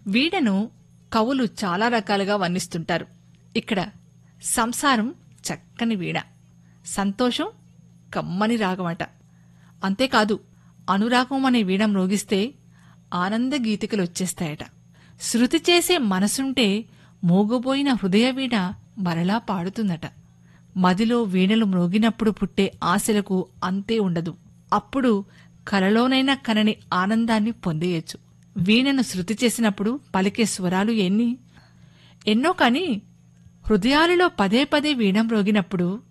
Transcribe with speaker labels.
Speaker 1: వీణను కవులు చాలా రకాలుగా వర్ణిస్తుంటారు ఇక్కడ సంసారం చక్కని వీణ సంతోషం కమ్మని రాగమట అంతేకాదు అనురాగం అనే వీణ మ్రోగిస్తే ఆనంద గీతికలు వచ్చేస్తాయట శృతి చేసే మనసుంటే మోగబోయిన హృదయ వీణ మరలా పాడుతుందట మదిలో వీణలు మ్రోగినప్పుడు పుట్టే ఆశలకు అంతే ఉండదు అప్పుడు కలలోనైనా కనని ఆనందాన్ని పొందేయచ్చు వీణను శృతి చేసినప్పుడు పలికే స్వరాలు ఎన్ని ఎన్నో కాని హృదయాలలో పదే పదే వీణ మ్రోగినప్పుడు